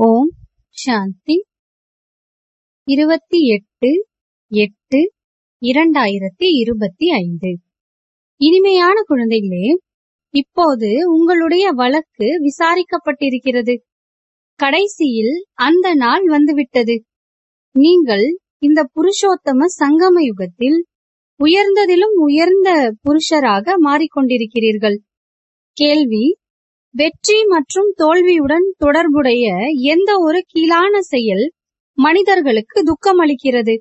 ஓம் சாந்தி இருபத்தி எட்டு எட்டு இரண்டாயிரத்தி இருபத்தி ஐந்து இனிமையான குழந்தைகளே இப்போது உங்களுடைய வழக்கு விசாரிக்கப்பட்டிருக்கிறது கடைசியில் அந்த நாள் வந்துவிட்டது நீங்கள் இந்த புருஷோத்தம சங்கம யுகத்தில் உயர்ந்ததிலும் உயர்ந்த புருஷராக மாறிக்கொண்டிருக்கிறீர்கள் கேள்வி வெற்றி மற்றும் தோல்வியுடன் தொடர்புடைய எந்த ஒரு கீழான செயல் மனிதர்களுக்கு துக்கமளிக்கிறது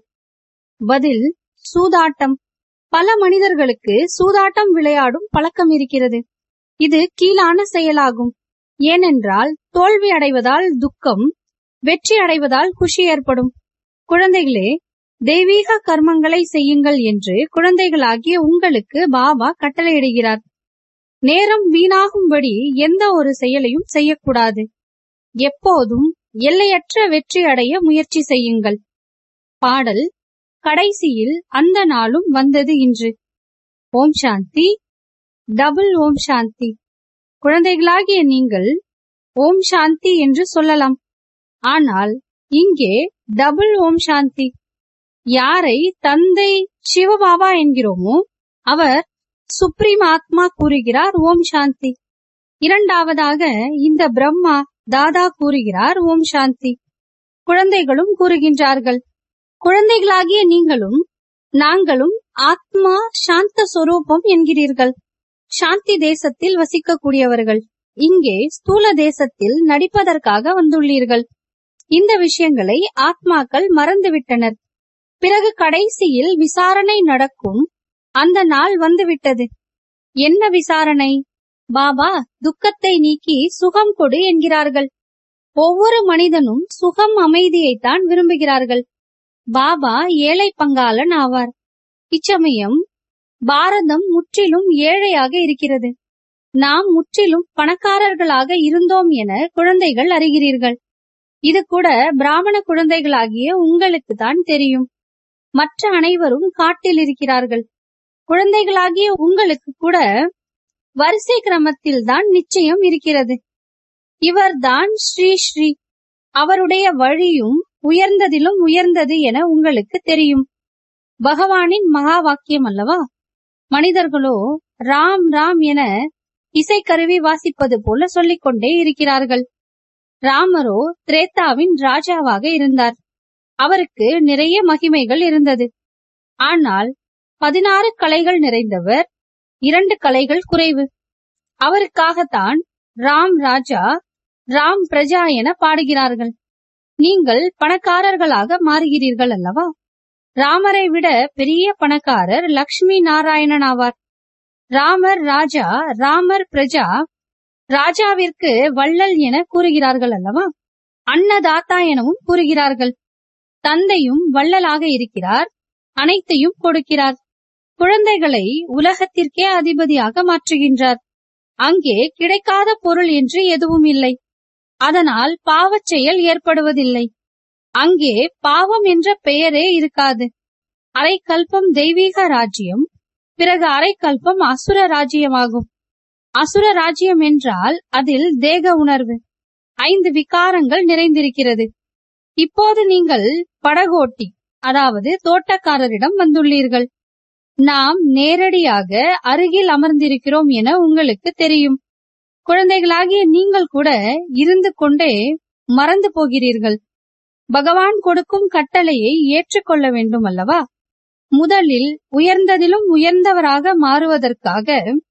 பதில் சூதாட்டம் பல மனிதர்களுக்கு சூதாட்டம் விளையாடும் பழக்கம் இருக்கிறது இது கீழான செயலாகும் ஏனென்றால் தோல்வி அடைவதால் துக்கம் வெற்றி அடைவதால் குஷி ஏற்படும் குழந்தைகளே தெய்வீக கர்மங்களை செய்யுங்கள் என்று குழந்தைகளாகிய உங்களுக்கு பாபா கட்டளையிடுகிறார் நேரம் வீணாகும்படி எந்த ஒரு செயலையும் செய்யக்கூடாது எப்போதும் எல்லையற்ற வெற்றி அடைய முயற்சி செய்யுங்கள் பாடல் கடைசியில் அந்த நாளும் வந்தது இன்று ஓம் சாந்தி டபுள் ஓம் சாந்தி குழந்தைகளாகிய நீங்கள் ஓம் சாந்தி என்று சொல்லலாம் ஆனால் இங்கே டபுள் ஓம் சாந்தி யாரை தந்தை சிவபாபா என்கிறோமோ அவர் சுப்ரீம் ஆத்மா கூறுகிறார் ஓம் சாந்தி இரண்டாவதாக இந்த பிரம்மா தாதா கூறுகிறார் ஓம் சாந்தி குழந்தைகளும் கூறுகின்றார்கள் குழந்தைகளாகிய நீங்களும் நாங்களும் ஆத்மா சாந்த சொரூபம் என்கிறீர்கள் சாந்தி தேசத்தில் வசிக்கக்கூடியவர்கள் இங்கே ஸ்தூல தேசத்தில் நடிப்பதற்காக வந்துள்ளீர்கள் இந்த விஷயங்களை ஆத்மாக்கள் மறந்துவிட்டனர் பிறகு கடைசியில் விசாரணை நடக்கும் அந்த நாள் வந்துவிட்டது என்ன விசாரணை பாபா துக்கத்தை நீக்கி சுகம் கொடு என்கிறார்கள் ஒவ்வொரு மனிதனும் சுகம் அமைதியைத்தான் விரும்புகிறார்கள் பாபா ஏழை பங்காளன் ஆவார் இச்சமயம் பாரதம் முற்றிலும் ஏழையாக இருக்கிறது நாம் முற்றிலும் பணக்காரர்களாக இருந்தோம் என குழந்தைகள் அறிகிறீர்கள் இது கூட பிராமண குழந்தைகளாகிய உங்களுக்கு தான் தெரியும் மற்ற அனைவரும் காட்டில் இருக்கிறார்கள் குழந்தைகளாகிய உங்களுக்கு கூட வரிசை கிரமத்தில் தான் நிச்சயம் இருக்கிறது இவர்தான் ஸ்ரீ ஸ்ரீ அவருடைய வழியும் உயர்ந்ததிலும் உயர்ந்தது என உங்களுக்கு தெரியும் பகவானின் மகா வாக்கியம் அல்லவா மனிதர்களோ ராம் ராம் என இசைக்கருவி வாசிப்பது போல சொல்லிக்கொண்டே இருக்கிறார்கள் ராமரோ திரேத்தாவின் ராஜாவாக இருந்தார் அவருக்கு நிறைய மகிமைகள் இருந்தது ஆனால் பதினாறு கலைகள் நிறைந்தவர் இரண்டு கலைகள் குறைவு அவருக்காகத்தான் ராம் ராஜா ராம் பிரஜா என பாடுகிறார்கள் நீங்கள் பணக்காரர்களாக மாறுகிறீர்கள் அல்லவா ராமரை விட பெரிய பணக்காரர் லக்ஷ்மி நாராயணன் ஆவார் ராமர் ராஜா ராமர் பிரஜா ராஜாவிற்கு வள்ளல் என கூறுகிறார்கள் அல்லவா அன்னதாத்தா எனவும் கூறுகிறார்கள் தந்தையும் வள்ளலாக இருக்கிறார் அனைத்தையும் கொடுக்கிறார் குழந்தைகளை உலகத்திற்கே அதிபதியாக மாற்றுகின்றார் அங்கே கிடைக்காத பொருள் என்று எதுவும் இல்லை அதனால் பாவச் செயல் ஏற்படுவதில்லை அங்கே பாவம் என்ற பெயரே இருக்காது அரை கல்பம் தெய்வீக ராஜ்யம் பிறகு அரை கல்பம் அசுர ராஜ்யமாகும் அசுர ராஜ்யம் என்றால் அதில் தேக உணர்வு ஐந்து விகாரங்கள் நிறைந்திருக்கிறது இப்போது நீங்கள் படகோட்டி அதாவது தோட்டக்காரரிடம் வந்துள்ளீர்கள் நாம் நேரடியாக அருகில் அமர்ந்திருக்கிறோம் என உங்களுக்கு தெரியும் குழந்தைகளாகிய நீங்கள் கூட இருந்து கொண்டே மறந்து போகிறீர்கள் பகவான் கொடுக்கும் கட்டளையை ஏற்றுக்கொள்ள வேண்டும் அல்லவா முதலில் உயர்ந்ததிலும் உயர்ந்தவராக மாறுவதற்காக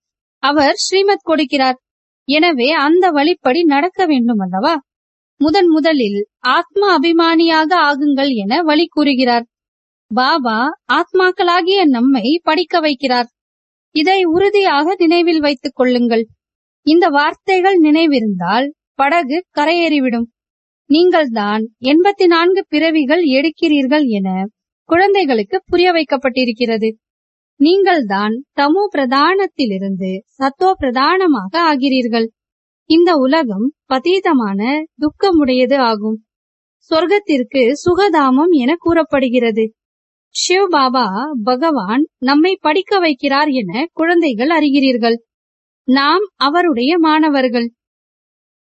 அவர் ஸ்ரீமத் கொடுக்கிறார் எனவே அந்த வழிப்படி நடக்க வேண்டும் அல்லவா முதன் முதலில் ஆத்ம அபிமானியாக ஆகுங்கள் என வழி கூறுகிறார் பாபா ஆத்மாக்களாகிய நம்மை படிக்க வைக்கிறார் இதை உறுதியாக நினைவில் வைத்துக் கொள்ளுங்கள் இந்த வார்த்தைகள் நினைவிருந்தால் படகு கரையேறிவிடும் நீங்கள்தான் எண்பத்தி நான்கு பிறவிகள் எடுக்கிறீர்கள் என குழந்தைகளுக்கு புரிய வைக்கப்பட்டிருக்கிறது நீங்கள்தான் தமோ பிரதானத்திலிருந்து சத்தோ பிரதானமாக ஆகிறீர்கள் இந்த உலகம் பதீதமான துக்கமுடையது ஆகும் சொர்க்கத்திற்கு சுகதாமம் என கூறப்படுகிறது சிவ் பாபா பகவான் நம்மை படிக்க வைக்கிறார் என குழந்தைகள் அறிகிறீர்கள் நாம் அவருடைய மாணவர்கள்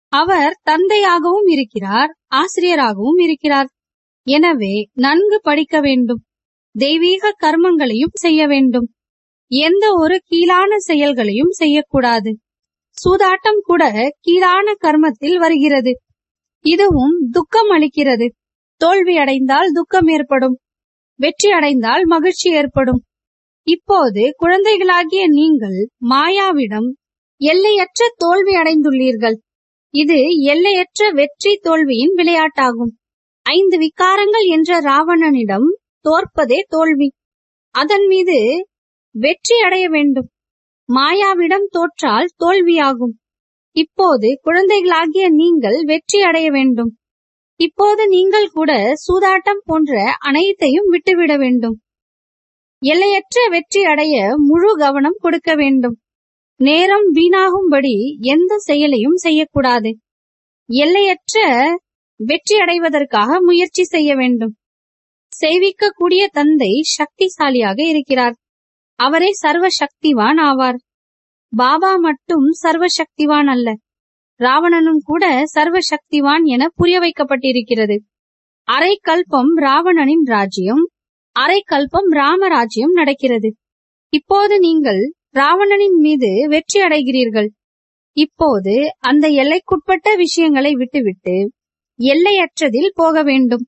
அவர் தந்தையாகவும் இருக்கிறார் ஆசிரியராகவும் இருக்கிறார் எனவே நன்கு படிக்க வேண்டும் தெய்வீக கர்மங்களையும் செய்ய வேண்டும் எந்த ஒரு கீழான செயல்களையும் செய்யக்கூடாது சூதாட்டம் கூட கீழான கர்மத்தில் வருகிறது இதுவும் துக்கம் அளிக்கிறது தோல்வி அடைந்தால் துக்கம் ஏற்படும் வெற்றி அடைந்தால் மகிழ்ச்சி ஏற்படும் இப்போது குழந்தைகளாகிய நீங்கள் மாயாவிடம் எல்லையற்ற தோல்வி அடைந்துள்ளீர்கள் இது எல்லையற்ற வெற்றி தோல்வியின் விளையாட்டாகும் ஐந்து விகாரங்கள் என்ற ராவணனிடம் தோற்பதே தோல்வி அதன் மீது வெற்றி அடைய வேண்டும் மாயாவிடம் தோற்றால் தோல்வியாகும் இப்போது குழந்தைகளாகிய நீங்கள் வெற்றி அடைய வேண்டும் இப்போது நீங்கள் கூட சூதாட்டம் போன்ற அனைத்தையும் விட்டுவிட வேண்டும் எல்லையற்ற வெற்றி அடைய முழு கவனம் கொடுக்க வேண்டும் நேரம் வீணாகும்படி எந்த செயலையும் செய்யக்கூடாது எல்லையற்ற வெற்றி அடைவதற்காக முயற்சி செய்ய வேண்டும் செய்விக்கக்கூடிய தந்தை சக்திசாலியாக இருக்கிறார் அவரே சர்வ சக்திவான் ஆவார் பாபா மட்டும் சர்வ சக்திவான் அல்ல ராவணனும் கூட சர்வ சக்திவான் என புரிய வைக்கப்பட்டிருக்கிறது அரை கல்பம் ராவணனின் ராஜ்யம் அரை கல்பம் ராமராஜ்யம் நடக்கிறது இப்போது நீங்கள் ராவணனின் மீது வெற்றி அடைகிறீர்கள் இப்போது அந்த எல்லைக்குட்பட்ட விஷயங்களை விட்டுவிட்டு எல்லையற்றதில் போக வேண்டும்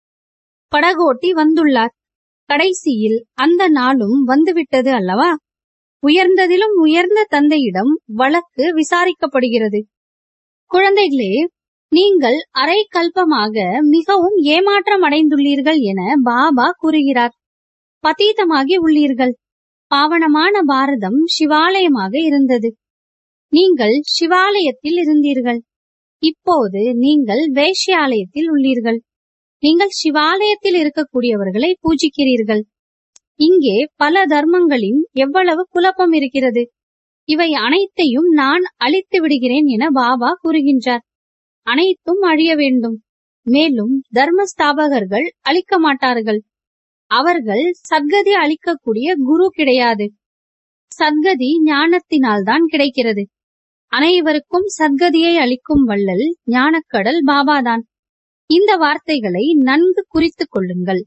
படகோட்டி வந்துள்ளார் கடைசியில் அந்த நாளும் வந்துவிட்டது அல்லவா உயர்ந்ததிலும் உயர்ந்த தந்தையிடம் வழக்கு விசாரிக்கப்படுகிறது குழந்தைகளே நீங்கள் அரை கல்பமாக மிகவும் ஏமாற்றம் அடைந்துள்ளீர்கள் என பாபா கூறுகிறார் பதீதமாகி உள்ளீர்கள் பாவனமான பாரதம் சிவாலயமாக இருந்தது நீங்கள் சிவாலயத்தில் இருந்தீர்கள் இப்போது நீங்கள் வேஷ்யாலயத்தில் உள்ளீர்கள் நீங்கள் சிவாலயத்தில் இருக்கக்கூடியவர்களை பூஜிக்கிறீர்கள் இங்கே பல தர்மங்களின் எவ்வளவு குழப்பம் இருக்கிறது இவை அனைத்தையும் நான் அழித்து விடுகிறேன் என பாபா கூறுகின்றார் அனைத்தும் அழிய வேண்டும் மேலும் தர்ம ஸ்தாபகர்கள் அழிக்க மாட்டார்கள் அவர்கள் சத்கதி அளிக்கக்கூடிய குரு கிடையாது சத்கதி ஞானத்தினால் தான் கிடைக்கிறது அனைவருக்கும் சத்கதியை அளிக்கும் வள்ளல் ஞானக்கடல் பாபாதான் இந்த வார்த்தைகளை நன்கு குறித்துக் கொள்ளுங்கள்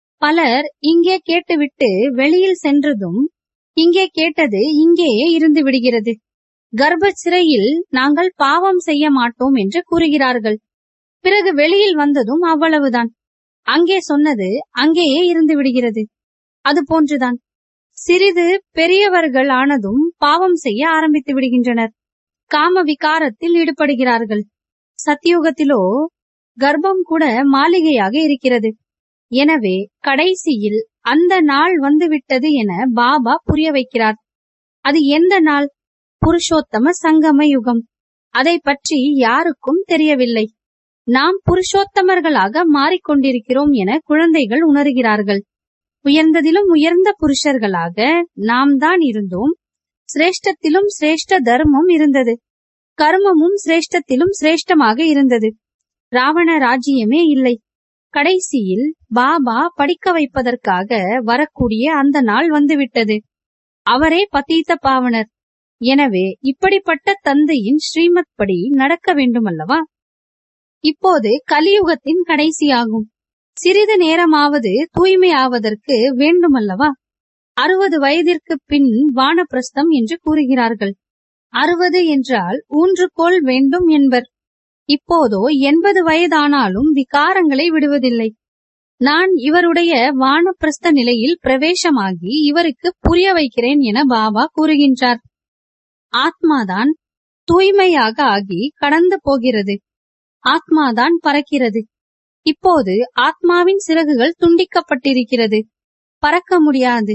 பலர் இங்கே கேட்டுவிட்டு வெளியில் சென்றதும் இங்கே கேட்டது இங்கேயே இருந்து விடுகிறது கர்ப்ப சிறையில் நாங்கள் பாவம் செய்ய மாட்டோம் என்று கூறுகிறார்கள் பிறகு வெளியில் வந்ததும் அவ்வளவுதான் அங்கே சொன்னது அங்கேயே இருந்து விடுகிறது அது போன்றுதான் சிறிது பெரியவர்கள் ஆனதும் பாவம் செய்ய ஆரம்பித்து விடுகின்றனர் காம விகாரத்தில் ஈடுபடுகிறார்கள் சத்தியுகத்திலோ கர்ப்பம் கூட மாளிகையாக இருக்கிறது எனவே கடைசியில் அந்த நாள் வந்துவிட்டது என பாபா புரிய வைக்கிறார் அது எந்த நாள் புருஷோத்தம சங்கம யுகம் அதை பற்றி யாருக்கும் தெரியவில்லை நாம் புருஷோத்தமர்களாக மாறிக்கொண்டிருக்கிறோம் என குழந்தைகள் உணர்கிறார்கள் உயர்ந்ததிலும் உயர்ந்த புருஷர்களாக நாம் தான் இருந்தோம் சிரேஷ்டத்திலும் சிரேஷ்ட தர்மம் இருந்தது கர்மமும் சிரேஷ்டத்திலும் சிரேஷ்டமாக இருந்தது ராவண ராஜ்யமே இல்லை கடைசியில் பாபா படிக்க வைப்பதற்காக வரக்கூடிய அந்த நாள் வந்துவிட்டது அவரே பதீத்த பாவனர் எனவே இப்படிப்பட்ட தந்தையின் ஸ்ரீமத் படி நடக்க வேண்டுமல்லவா இப்போது கலியுகத்தின் கடைசியாகும் சிறிது நேரமாவது தூய்மை ஆவதற்கு வேண்டுமல்லவா அறுபது வயதிற்கு பின் வானப்பிரஸ்தம் என்று கூறுகிறார்கள் அறுபது என்றால் ஊன்றுகோல் வேண்டும் என்பர் இப்போதோ எண்பது வயதானாலும் விகாரங்களை விடுவதில்லை நான் இவருடைய வானப்பிரஸ்த நிலையில் பிரவேசமாகி இவருக்கு புரிய வைக்கிறேன் என பாபா கூறுகின்றார் ஆத்மாதான் தூய்மையாக ஆகி கடந்து போகிறது ஆத்மாதான் பறக்கிறது இப்போது ஆத்மாவின் சிறகுகள் துண்டிக்கப்பட்டிருக்கிறது பறக்க முடியாது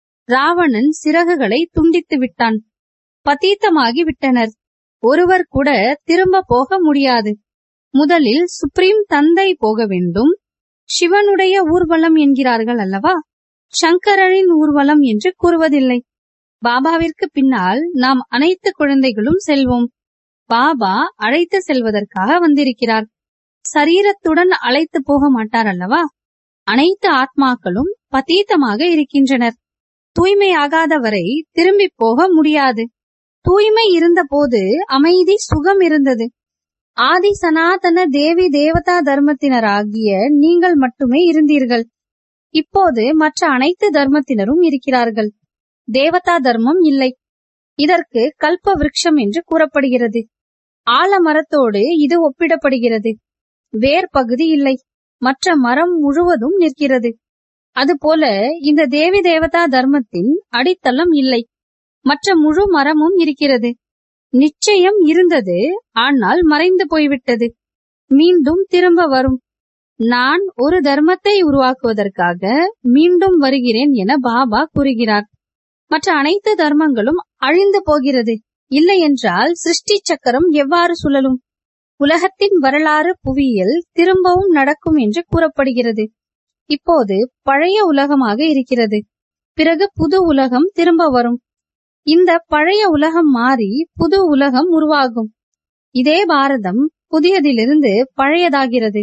ராவணன் சிறகுகளை துண்டித்து விட்டான் பதீத்தமாகி விட்டனர் ஒருவர் கூட திரும்ப போக முடியாது முதலில் சுப்ரீம் தந்தை போக வேண்டும் சிவனுடைய ஊர்வலம் என்கிறார்கள் அல்லவா சங்கரனின் ஊர்வலம் என்று கூறுவதில்லை பாபாவிற்கு பின்னால் நாம் அனைத்து குழந்தைகளும் செல்வோம் பாபா அழைத்து செல்வதற்காக வந்திருக்கிறார் சரீரத்துடன் அழைத்து போக மாட்டார் அல்லவா அனைத்து ஆத்மாக்களும் பதீத்தமாக இருக்கின்றனர் தூய்மையாகாத வரை திரும்பி போக முடியாது தூய்மை இருந்தபோது அமைதி சுகம் இருந்தது ஆதி சனாதன தேவி தேவதா தர்மத்தினராகிய நீங்கள் மட்டுமே இருந்தீர்கள் இப்போது மற்ற அனைத்து தர்மத்தினரும் இருக்கிறார்கள் தேவதா தர்மம் இல்லை இதற்கு கல்ப விருட்சம் என்று கூறப்படுகிறது ஆலமரத்தோடு இது ஒப்பிடப்படுகிறது வேர் பகுதி இல்லை மற்ற மரம் முழுவதும் நிற்கிறது அதுபோல இந்த தேவி தேவதா தர்மத்தின் அடித்தளம் இல்லை மற்ற முழு மரமும் இருக்கிறது நிச்சயம் இருந்தது ஆனால் மறைந்து போய்விட்டது மீண்டும் திரும்ப வரும் நான் ஒரு தர்மத்தை உருவாக்குவதற்காக மீண்டும் வருகிறேன் என பாபா கூறுகிறார் மற்ற அனைத்து தர்மங்களும் அழிந்து போகிறது இல்லை என்றால் சிருஷ்டி சக்கரம் எவ்வாறு சுழலும் உலகத்தின் வரலாறு புவியியல் திரும்பவும் நடக்கும் என்று கூறப்படுகிறது இப்போது பழைய உலகமாக இருக்கிறது பிறகு புது உலகம் திரும்ப வரும் இந்த பழைய உலகம் மாறி புது உலகம் உருவாகும் இதே பாரதம் புதியதிலிருந்து பழையதாகிறது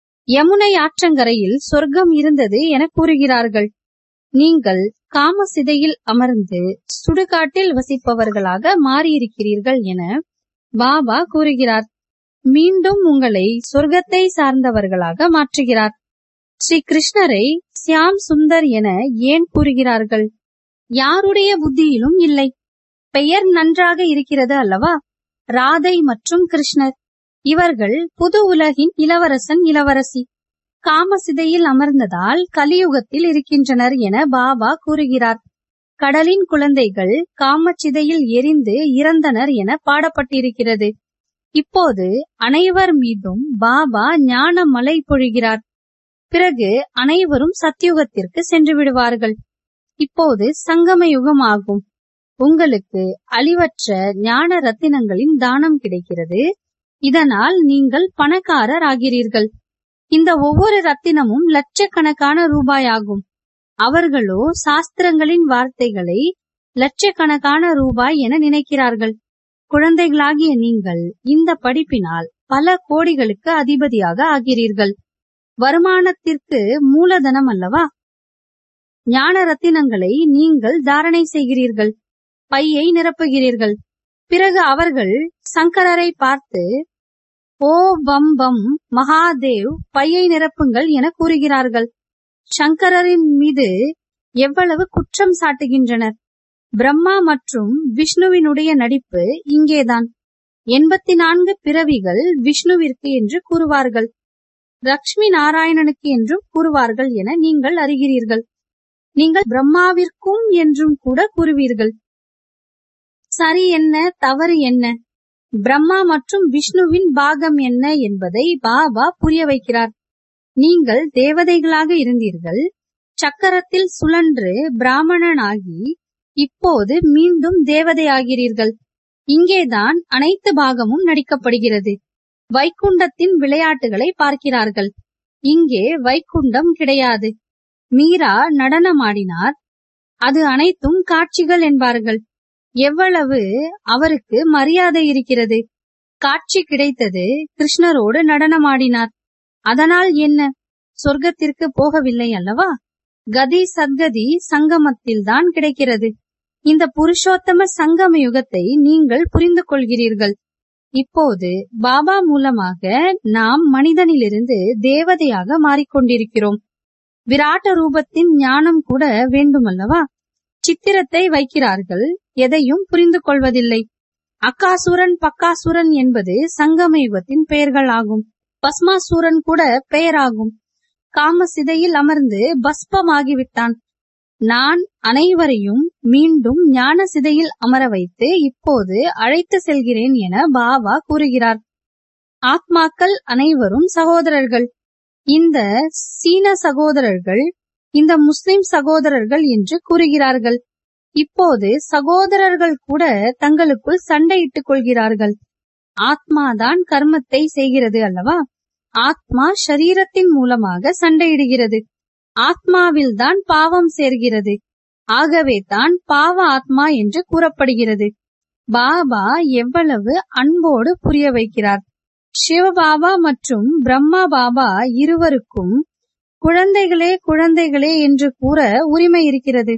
யமுனை ஆற்றங்கரையில் சொர்க்கம் இருந்தது என கூறுகிறார்கள் நீங்கள் காமசிதையில் அமர்ந்து சுடுகாட்டில் வசிப்பவர்களாக மாறியிருக்கிறீர்கள் என பாபா கூறுகிறார் மீண்டும் உங்களை சொர்க்கத்தை சார்ந்தவர்களாக மாற்றுகிறார் ஸ்ரீ கிருஷ்ணரை சியாம் சுந்தர் என ஏன் கூறுகிறார்கள் யாருடைய புத்தியிலும் இல்லை பெயர் நன்றாக இருக்கிறது அல்லவா ராதை மற்றும் கிருஷ்ணர் இவர்கள் புது உலகின் இளவரசன் இளவரசி காமசிதையில் அமர்ந்ததால் கலியுகத்தில் இருக்கின்றனர் என பாபா கூறுகிறார் கடலின் குழந்தைகள் காமச்சிதையில் எரிந்து இறந்தனர் என பாடப்பட்டிருக்கிறது இப்போது அனைவர் மீதும் பாபா ஞான மலை பொழிகிறார் பிறகு அனைவரும் சத்தியுகத்திற்கு சென்று விடுவார்கள் இப்போது சங்கம யுகம் ஆகும் உங்களுக்கு அழிவற்ற ஞான ரத்தினங்களின் தானம் கிடைக்கிறது இதனால் நீங்கள் பணக்காரர் ஆகிறீர்கள் இந்த ஒவ்வொரு ரத்தினமும் லட்சக்கணக்கான ரூபாய் ஆகும் அவர்களோ சாஸ்திரங்களின் வார்த்தைகளை லட்சக்கணக்கான ரூபாய் என நினைக்கிறார்கள் குழந்தைகளாகிய நீங்கள் இந்த படிப்பினால் பல கோடிகளுக்கு அதிபதியாக ஆகிறீர்கள் வருமானத்திற்கு மூலதனம் அல்லவா ஞான ரத்தினங்களை நீங்கள் தாரணை செய்கிறீர்கள் பையை நிரப்புகிறீர்கள் பிறகு அவர்கள் சங்கரரை பார்த்து ஓ பம் பம் மகாதேவ் பையை நிரப்புங்கள் என கூறுகிறார்கள் சங்கரரின் மீது எவ்வளவு குற்றம் சாட்டுகின்றனர் பிரம்மா மற்றும் விஷ்ணுவினுடைய நடிப்பு இங்கேதான் எண்பத்தி நான்கு பிறவிகள் விஷ்ணுவிற்கு என்று கூறுவார்கள் லக்ஷ்மி நாராயணனுக்கு என்றும் கூறுவார்கள் என நீங்கள் அறிகிறீர்கள் நீங்கள் பிரம்மாவிற்கும் என்றும் கூட கூறுவீர்கள் சரி என்ன தவறு என்ன பிரம்மா மற்றும் விஷ்ணுவின் பாகம் என்ன என்பதை பாபா புரிய வைக்கிறார் நீங்கள் தேவதைகளாக இருந்தீர்கள் சக்கரத்தில் சுழன்று பிராமணனாகி இப்போது மீண்டும் தேவதையாகிறீர்கள் இங்கேதான் அனைத்து பாகமும் நடிக்கப்படுகிறது வைகுண்டத்தின் விளையாட்டுகளை பார்க்கிறார்கள் இங்கே வைகுண்டம் கிடையாது மீரா நடனமாடினார் அது அனைத்தும் காட்சிகள் என்பார்கள் எவ்வளவு அவருக்கு மரியாதை இருக்கிறது காட்சி கிடைத்தது கிருஷ்ணரோடு நடனமாடினார் அதனால் என்ன சொர்க்கத்திற்கு போகவில்லை அல்லவா கதி சத்கதி சங்கமத்தில் தான் கிடைக்கிறது இந்த புருஷோத்தம சங்கம யுகத்தை நீங்கள் புரிந்து கொள்கிறீர்கள் இப்போது பாபா மூலமாக நாம் மனிதனிலிருந்து தேவதையாக மாறிக்கொண்டிருக்கிறோம் விராட்ட ரூபத்தின் ஞானம் கூட வேண்டுமல்லவா சித்திரத்தை வைக்கிறார்கள் எதையும் புரிந்து கொள்வதில்லை அக்காசுரன் பக்காசுரன் என்பது சங்கம யுகத்தின் பெயர்கள் ஆகும் பஸ்மாசூரன் கூட பெயராகும் காம சிதையில் அமர்ந்து பஸ்பமாகிவிட்டான் நான் அனைவரையும் மீண்டும் ஞான சிதையில் அமர வைத்து இப்போது அழைத்து செல்கிறேன் என பாபா கூறுகிறார் ஆத்மாக்கள் அனைவரும் சகோதரர்கள் இந்த சீன சகோதரர்கள் இந்த முஸ்லிம் சகோதரர்கள் என்று கூறுகிறார்கள் இப்போது சகோதரர்கள் கூட தங்களுக்குள் சண்டையிட்டுக் கொள்கிறார்கள் ஆத்மாதான் கர்மத்தை செய்கிறது அல்லவா ஆத்மா ஷரீரத்தின் மூலமாக சண்டையிடுகிறது ஆத்மாவில் தான் பாவம் சேர்கிறது ஆகவே தான் பாவ ஆத்மா என்று கூறப்படுகிறது பாபா எவ்வளவு அன்போடு புரிய வைக்கிறார் சிவபாபா மற்றும் பிரம்மா பாபா இருவருக்கும் குழந்தைகளே குழந்தைகளே என்று கூற உரிமை இருக்கிறது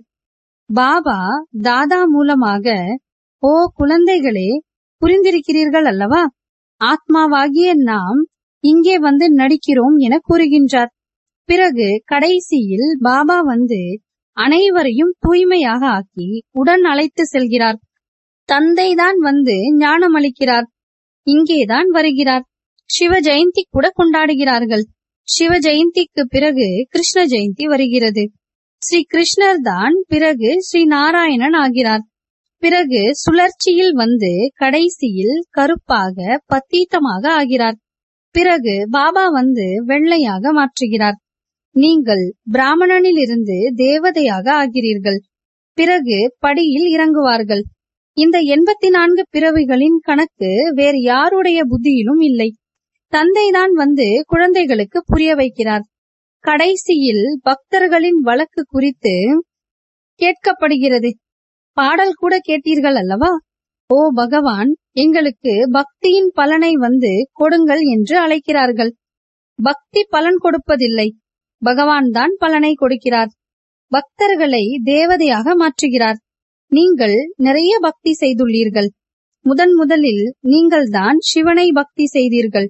பாபா தாதா மூலமாக ஓ குழந்தைகளே புரிந்திருக்கிறீர்கள் அல்லவா ஆத்மாவாகிய நாம் இங்கே வந்து நடிக்கிறோம் என கூறுகின்றார் பிறகு கடைசியில் பாபா வந்து அனைவரையும் தூய்மையாக ஆக்கி உடன் அழைத்து செல்கிறார் தந்தைதான் வந்து ஞானம் அளிக்கிறார் இங்கேதான் வருகிறார் சிவ ஜெயந்தி கூட கொண்டாடுகிறார்கள் சிவ ஜெயந்திக்கு பிறகு கிருஷ்ண ஜெயந்தி வருகிறது ஸ்ரீ கிருஷ்ணர் தான் பிறகு ஸ்ரீ நாராயணன் ஆகிறார் பிறகு சுழற்சியில் வந்து கடைசியில் கருப்பாக பத்தீத்தமாக ஆகிறார் பிறகு பாபா வந்து வெள்ளையாக மாற்றுகிறார் நீங்கள் பிராமணனில் இருந்து தேவதையாக ஆகிறீர்கள் பிறகு படியில் இறங்குவார்கள் இந்த எண்பத்தி நான்கு பிறவிகளின் கணக்கு வேறு யாருடைய புத்தியிலும் இல்லை தந்தைதான் வந்து குழந்தைகளுக்கு புரிய வைக்கிறார் கடைசியில் பக்தர்களின் வழக்கு குறித்து கேட்கப்படுகிறது பாடல் கூட கேட்டீர்கள் அல்லவா ஓ பகவான் எங்களுக்கு பக்தியின் பலனை வந்து கொடுங்கள் என்று அழைக்கிறார்கள் பக்தி பலன் கொடுப்பதில்லை பகவான் தான் பலனை கொடுக்கிறார் பக்தர்களை தேவதையாக மாற்றுகிறார் நீங்கள் நிறைய பக்தி செய்துள்ளீர்கள் முதன் முதலில் நீங்கள் தான் சிவனை பக்தி செய்தீர்கள்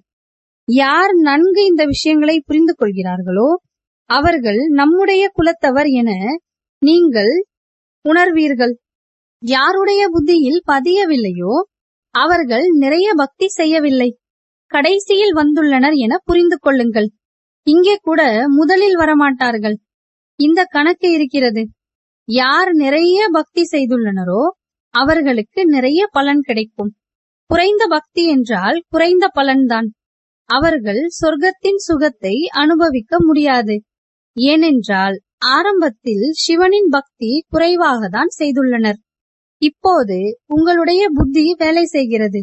யார் நன்கு இந்த விஷயங்களை புரிந்து கொள்கிறார்களோ அவர்கள் நம்முடைய குலத்தவர் என நீங்கள் உணர்வீர்கள் யாருடைய புத்தியில் பதியவில்லையோ அவர்கள் நிறைய பக்தி செய்யவில்லை கடைசியில் வந்துள்ளனர் என புரிந்து கொள்ளுங்கள் இங்கே கூட முதலில் வரமாட்டார்கள் இந்த கணக்கு இருக்கிறது யார் நிறைய பக்தி செய்துள்ளனரோ அவர்களுக்கு நிறைய பலன் கிடைக்கும் குறைந்த பக்தி என்றால் குறைந்த பலன்தான் அவர்கள் சொர்க்கத்தின் சுகத்தை அனுபவிக்க முடியாது ஏனென்றால் ஆரம்பத்தில் சிவனின் பக்தி குறைவாக தான் செய்துள்ளனர் இப்போது உங்களுடைய புத்தி வேலை செய்கிறது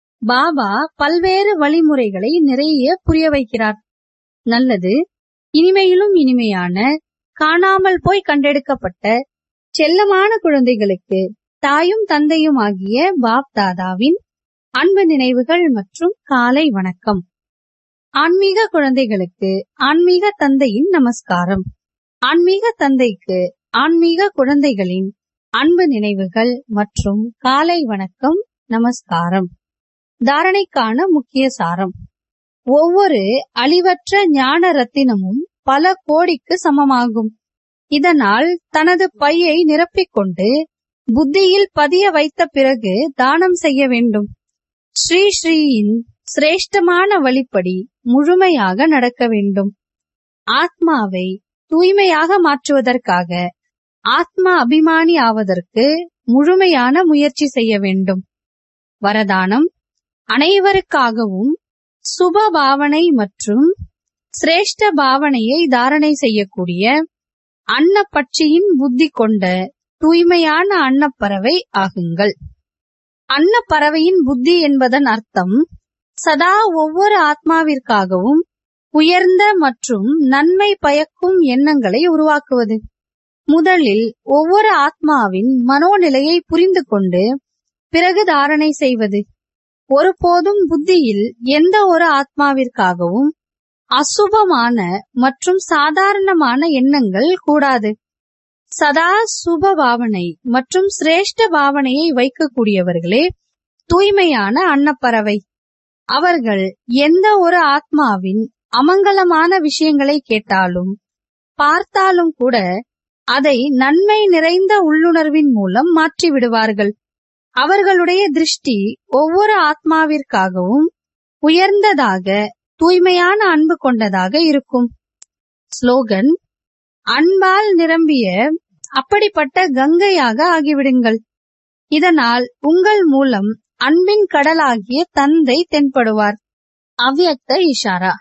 பாபா பல்வேறு வழிமுறைகளை நிறைய புரிய வைக்கிறார் நல்லது இனிமையிலும் இனிமையான காணாமல் போய் கண்டெடுக்கப்பட்ட செல்லமான குழந்தைகளுக்கு தாயும் தந்தையும் ஆகிய பாப் தாதாவின் அன்பு நினைவுகள் மற்றும் காலை வணக்கம் ஆன்மீக குழந்தைகளுக்கு ஆன்மீக தந்தையின் நமஸ்காரம் ஆன்மீக தந்தைக்கு ஆன்மீக குழந்தைகளின் அன்பு நினைவுகள் மற்றும் காலை வணக்கம் நமஸ்காரம் தாரணைக்கான முக்கிய சாரம் ஒவ்வொரு அழிவற்ற ஞான ரத்தினமும் பல கோடிக்கு சமமாகும் இதனால் தனது பையை நிரப்பிக்கொண்டு புத்தியில் பதிய வைத்த பிறகு தானம் செய்ய வேண்டும் ஸ்ரீ ஸ்ரீயின் சிரேஷ்டமான வழிப்படி முழுமையாக நடக்க வேண்டும் ஆத்மாவை தூய்மையாக மாற்றுவதற்காக ஆத்மா அபிமானி ஆவதற்கு முழுமையான முயற்சி செய்ய வேண்டும் வரதானம் அனைவருக்காகவும் சுப பாவனை மற்றும் சிரேஷ்ட பாவனையை தாரணை செய்யக்கூடிய அன்னப்பட்சியின் புத்தி கொண்ட தூய்மையான அன்னப்பறவை ஆகுங்கள் அன்னப்பறவையின் புத்தி என்பதன் அர்த்தம் சதா ஒவ்வொரு ஆத்மாவிற்காகவும் உயர்ந்த மற்றும் நன்மை பயக்கும் எண்ணங்களை உருவாக்குவது முதலில் ஒவ்வொரு ஆத்மாவின் மனோநிலையை புரிந்து கொண்டு பிறகு தாரணை செய்வது ஒருபோதும் புத்தியில் எந்த ஒரு ஆத்மாவிற்காகவும் அசுபமான மற்றும் சாதாரணமான எண்ணங்கள் கூடாது சதா சுப பாவனை மற்றும் சிரேஷ்ட பாவனையை வைக்கக்கூடியவர்களே தூய்மையான அன்னப்பறவை அவர்கள் எந்த ஒரு ஆத்மாவின் அமங்கலமான விஷயங்களை கேட்டாலும் பார்த்தாலும் கூட அதை நன்மை நிறைந்த உள்ளுணர்வின் மூலம் மாற்றி விடுவார்கள் அவர்களுடைய திருஷ்டி ஒவ்வொரு ஆத்மாவிற்காகவும் உயர்ந்ததாக தூய்மையான அன்பு கொண்டதாக இருக்கும் ஸ்லோகன் அன்பால் நிரம்பிய அப்படிப்பட்ட கங்கையாக ஆகிவிடுங்கள் இதனால் உங்கள் மூலம் அன்பின் கடலாகிய தந்தை தென்படுவார் அவ்யக்த இஷாரா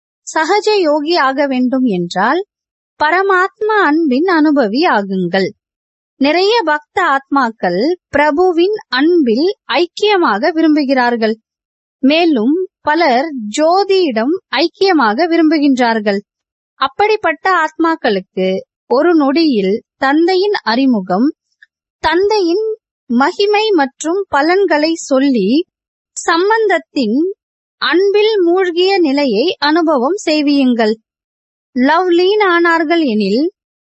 சகஜ யோகி ஆக வேண்டும் என்றால் பரமாத்மா அன்பின் அனுபவி ஆகுங்கள் நிறைய பக்த ஆத்மாக்கள் பிரபுவின் அன்பில் ஐக்கியமாக விரும்புகிறார்கள் மேலும் பலர் ஜோதியிடம் ஐக்கியமாக விரும்புகின்றார்கள் அப்படிப்பட்ட ஆத்மாக்களுக்கு ஒரு நொடியில் தந்தையின் அறிமுகம் தந்தையின் மகிமை மற்றும் பலன்களை சொல்லி சம்பந்தத்தின் அன்பில் மூழ்கிய நிலையை அனுபவம் செய்வியுங்கள் லவ்லீன் ஆனார்கள் எனில்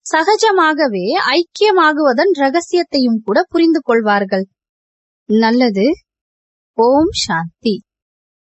சகஜமாகவே ஐக்கியமாகுவதன் ரகசியத்தையும் கூட புரிந்து கொள்வார்கள் நல்லது ஓம் சாந்தி